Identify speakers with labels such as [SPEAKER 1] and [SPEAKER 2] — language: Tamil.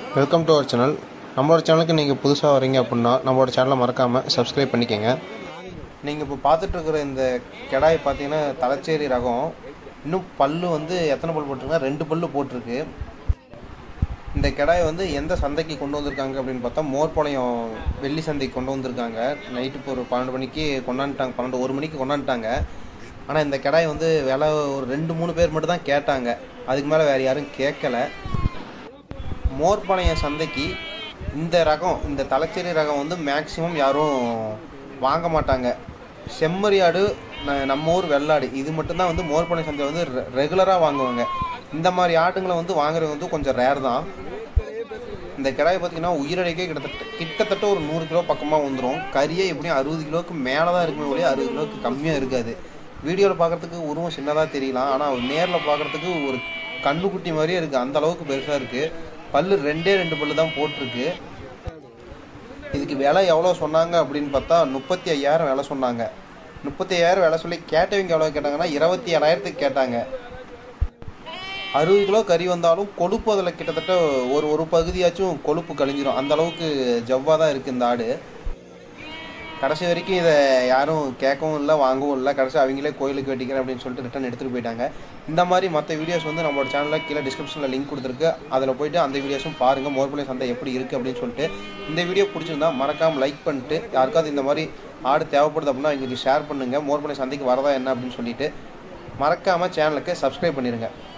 [SPEAKER 1] வெல்கம் டு அவர் சேனல் நம்மளோட சேனலுக்கு நீங்கள் புதுசாக வரீங்க அப்படின்னா நம்மளோட சேனலை மறக்காமல் சப்ஸ்கிரைப் பண்ணிக்கோங்க நீங்கள் இப்போ பார்த்துட்டு இருக்கிற இந்த கிடாய் பார்த்தீங்கன்னா தலைச்சேரி ரகம் இன்னும் பல்லு வந்து எத்தனை பல் போட்டிருக்குன்னா ரெண்டு பல்லு போட்டிருக்கு இந்த கிடாய் வந்து எந்த சந்தைக்கு கொண்டு வந்திருக்காங்க அப்படின்னு பார்த்தா மோர்பாளையம் வெள்ளி சந்தைக்கு கொண்டு வந்திருக்காங்க நைட்டு இப்போ ஒரு பன்னெண்டு மணிக்கு கொண்டாந்துட்டாங்க பன்னெண்டு ஒரு மணிக்கு கொண்டாந்துட்டாங்க ஆனால் இந்த கிடாய் வந்து விலை ஒரு ரெண்டு மூணு பேர் மட்டும் தான் கேட்டாங்க அதுக்கு மேலே வேறு யாரும் கேட்கல மோர்பாளையம் சந்தைக்கு இந்த ரகம் இந்த தலைச்சேரி ரகம் வந்து மேக்ஸிமம் யாரும் வாங்க மாட்டாங்க செம்மறியாடு ந- நம்ம ஊர் வெள்ளாடு இது மட்டும்தான் வந்து மோர்பாளையம் சந்தை வந்து ரெகுலராக வாங்குவாங்க இந்த மாதிரி ஆட்டுங்களை வந்து வாங்குறது வந்து கொஞ்சம் ரேர் தான் இந்த கிடாய் பார்த்தீங்கன்னா உயிரடைக்கே கிட்டத்தட்ட கிட்டத்தட்ட ஒரு நூறு கிலோ பக்கமாக வந்துடும் கறியே எப்படியும் அறுபது கிலோவுக்கு மேலே தான் இருக்குமே ஒழிய அறுபது கிலோவுக்கு கம்மியாக இருக்காது வீடியோவில் பார்க்குறதுக்கு உருவம் சின்னதாக தெரியலாம் ஆனால் நேரில் பார்க்குறதுக்கு ஒரு கண்ணுக்குட்டி மாதிரியே இருக்குது அந்த அளவுக்கு பெருசாக இருக்குது பல்லு ரெண்டே ரெண்டு பல்லு தான் போட்டிருக்கு இதுக்கு விலை எவ்வளோ சொன்னாங்க அப்படின்னு பார்த்தா முப்பத்தி ஐயாயிரம் விலை சொன்னாங்க முப்பத்தி ஐயாயிரம் விலை சொல்லி கேட்டவங்க எவ்வளோ கேட்டாங்கன்னா இருபத்தி ஏழாயிரத்துக்கு கேட்டாங்க அறுபது கிலோ கறி வந்தாலும் கொழுப்பு அதில் கிட்டத்தட்ட ஒரு ஒரு பகுதியாச்சும் கொழுப்பு கழிஞ்சிரும் அந்த அளவுக்கு ஜவ்வாக தான் இருக்குது இந்த ஆடு கடைசி வரைக்கும் இதை யாரும் கேட்கவும் இல்லை வாங்கவும் இல்லை கடைசி அவங்களே கோயிலுக்கு வெட்டிக்கிறேன் அப்படின்னு சொல்லிட்டு ரிட்டன் எடுத்துகிட்டு போயிட்டாங்க இந்த மாதிரி மற்ற வீடியோஸ் வந்து நம்மளோட சேனலில் கீழே டிஸ்கிரிப்ஷனில் லிங்க் கொடுத்துருக்கு அதில் போயிட்டு அந்த வீடியோஸும் பாருங்கள் மோர்பலை சந்தை எப்படி இருக்குது அப்படின்னு சொல்லிட்டு இந்த வீடியோ பிடிச்சிருந்தா மறக்காமல் லைக் பண்ணிட்டு யாருக்காவது இந்த மாதிரி ஆடு தேவைப்படுது அப்படின்னா எங்களுக்கு ஷேர் பண்ணுங்கள் மோர்பலை சந்தைக்கு வரதா என்ன அப்படின்னு சொல்லிட்டு மறக்காமல் சேனலுக்கு சப்ஸ்கிரைப் பண்ணிடுங்க